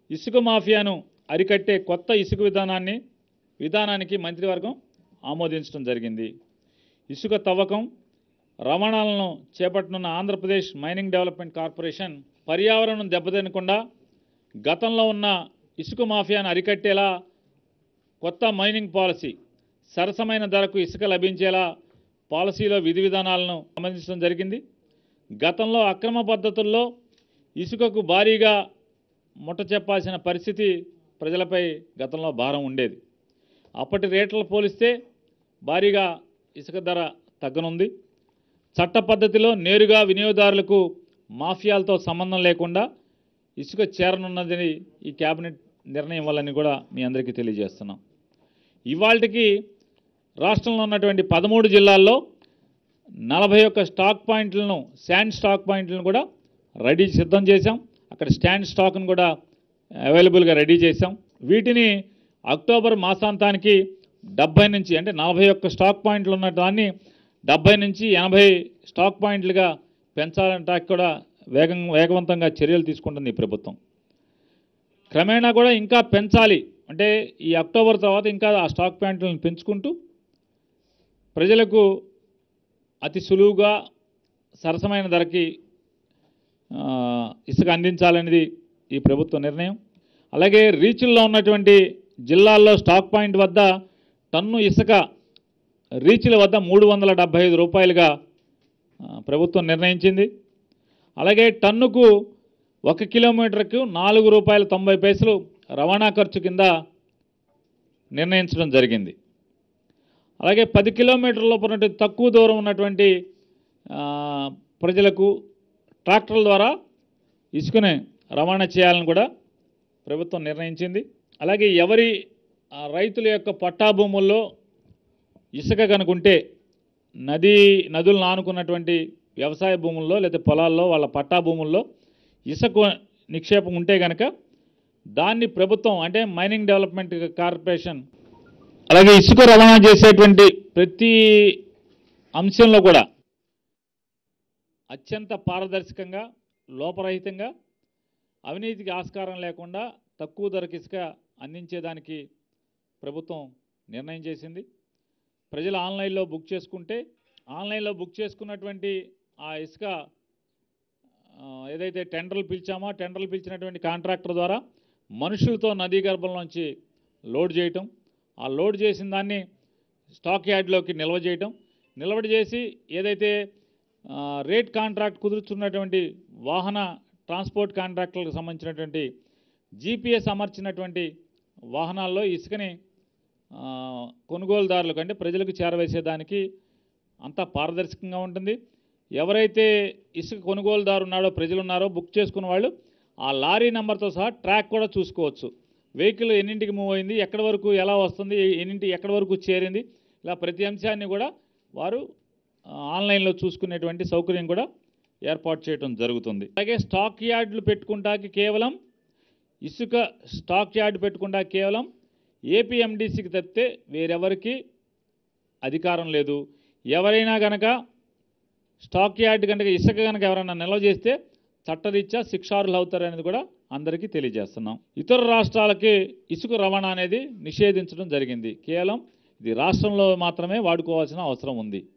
ఇసుక మాఫియాను అరికట్టే కొత్త ఇసుక విధానాన్ని విధానానికి మంత్రివర్గం ఆమోదించడం జరిగింది ఇసుక తవ్వకం రవాణాలను చేపట్టనున్న ఆంధ్రప్రదేశ్ మైనింగ్ డెవలప్మెంట్ కార్పొరేషన్ పర్యావరణం దెబ్బతినకుండా గతంలో ఉన్న ఇసుక మాఫియాను అరికట్టేలా కొత్త మైనింగ్ పాలసీ సరసమైన ధరకు ఇసుక లభించేలా పాలసీలో విధి విధానాలను ఆమోదించడం జరిగింది గతంలో అక్రమ పద్ధతుల్లో ఇసుకకు భారీగా ముట్ట చెప్పాల్సిన పరిస్థితి ప్రజలపై గతంలో భారం ఉండేది అప్పటి రేట్లను పోలిస్తే భారీగా ఇసుక ధర తగ్గనుంది చట్ట పద్ధతిలో నేరుగా వినియోగదారులకు మాఫియాలతో సంబంధం లేకుండా ఇసుక చేరనున్నదని ఈ కేబినెట్ నిర్ణయం వల్లని కూడా మీ అందరికీ తెలియజేస్తున్నాం ఇవాళకి రాష్ట్రంలో ఉన్నటువంటి పదమూడు జిల్లాల్లో నలభై ఒక్క స్టాక్ పాయింట్లను శాండ్ స్టాక్ పాయింట్లను కూడా రెడీ సిద్ధం చేశాం అక్కడ స్టాండ్ స్టాక్ను కూడా అవైలబుల్గా రెడీ చేశాం వీటిని అక్టోబర్ మాసాంతానికి డెబ్బై నుంచి అంటే నలభై ఒక్క స్టాక్ పాయింట్లు ఉన్న దాన్ని డెబ్బై నుంచి ఎనభై స్టాక్ పాయింట్లుగా పెంచాలంటే కూడా వేగం వేగవంతంగా చర్యలు తీసుకుంటుంది ఈ ప్రభుత్వం క్రమేణా కూడా ఇంకా పెంచాలి అంటే ఈ అక్టోబర్ తర్వాత ఇంకా ఆ స్టాక్ పాయింట్లను పెంచుకుంటూ ప్రజలకు అతి సులువుగా సరసమైన ధరకి ఆ, ఇసుక అందించాలనేది ఈ ప్రభుత్వ నిర్ణయం అలాగే రీచ్ల్లో ఉన్నటువంటి జిల్లాల్లో స్టాక్ పాయింట్ వద్ద టన్ను ఇసుక రీచ్ల వద్ద మూడు వందల డెబ్బై ఐదు రూపాయలుగా ఆ, ప్రభుత్వం నిర్ణయించింది అలాగే టన్నుకు ఒక కిలోమీటర్కు నాలుగు రూపాయల తొంభై పైసలు రవాణా ఖర్చు కింద నిర్ణయించడం జరిగింది అలాగే పది కిలోమీటర్ల లోపు ఉన్నటువంటి తక్కువ దూరం ఉన్నటువంటి ఆ, ప్రజలకు ట్రాక్టర్ల ద్వారా ఇసుకని రవాణా చేయాలని కూడా ప్రభుత్వం నిర్ణయించింది అలాగే ఎవరి ఆ, రైతుల యొక్క పట్టా భూముల్లో ఇసుక కనుకుంటే నది నదులను ఆనుకున్నటువంటి వ్యవసాయ భూముల్లో లేదా పొలాల్లో వాళ్ళ పట్టా భూముల్లో ఇసుక నిక్షేపం ఉంటే కనుక దాన్ని ప్రభుత్వం అంటే మైనింగ్ డెవలప్మెంట్ కార్పొరేషన్ అలాగే ఇసుక రవాణా చేసేటువంటి ప్రతి అంశంలో కూడా అత్యంత పారదర్శకంగా లోపరహితంగా అవినీతికి ఆస్కారం లేకుండా తక్కువ ధరకు ఇసుక అందించేదానికి ప్రభుత్వం నిర్ణయం చేసింది ప్రజలు ఆన్లైన్లో బుక్ చేసుకుంటే ఆన్లైన్లో బుక్ చేసుకున్నటువంటి ఆ ఇసుక ఆ, ఏదైతే టెండర్లు పిలిచామో ఆ టెండర్లు పిలిచినటువంటి కాంట్రాక్టర్ ద్వారా మనుషులతో నదీ గర్భంలోంచి లోడ్ చేయటం ఆ లోడ్ చేసిన దాన్ని స్టాక్ యార్డ్లోకి నిల్వ చేయటం నిల్వ చేసి ఏదైతే ఆ, రేట్ కాంట్రాక్ట్ కుదుర్చున్నటువంటి వాహన ట్రాన్స్పోర్ట్ కాంట్రాక్టులకు సంబంధించినటువంటి జీపీఎస్ అమర్చినటువంటి వాహనాల్లో ఇసుకని ఆ, కొనుగోలుదారులకు అంటే ప్రజలకు చేరవేసేదానికి అంతా పారదర్శకంగా ఉంటుంది ఎవరైతే ఇసుక కొనుగోలుదారు ఉన్నాడో ప్రజలు ఉన్నారో బుక్ చేసుకున్న వాళ్ళు ఆ లారీ నెంబర్తో సహా ట్రాక్ కూడా చూసుకోవచ్చు వెహికల్ ఎన్నింటికి మూవ్ అయింది ఎక్కడి వరకు ఎలా వస్తుంది ఎన్నింటి ఎక్కడి వరకు చేరింది ఇలా ప్రతి అంశాన్ని కూడా వారు ఆ, ఆన్లైన్లో చూసుకునేటువంటి సౌకర్యం కూడా ఏర్పాటు చేయడం జరుగుతుంది అలాగే స్టాక్ యార్డులు పెట్టుకుంటాకి కేవలం ఇసుక స్టాక్ యార్డ్ పెట్టుకుంటా కేవలం ఏపీఎండిసికి తప్పితే వేరెవరికి అధికారం లేదు ఎవరైనా గనక స్టాక్ యార్డ్ కనుక ఇసుక కనుక ఎవరైనా నిల్వ చేస్తే చట్టరీత్యా శిక్షార్హులు అవుతారు అనేది కూడా అందరికీ తెలియజేస్తున్నాం ఇతర రాష్ట్రాలకి ఇసుక రవాణా అనేది నిషేధించడం జరిగింది కేవలం ఇది రాష్ట్రంలో మాత్రమే వాడుకోవాల్సిన అవసరం ఉంది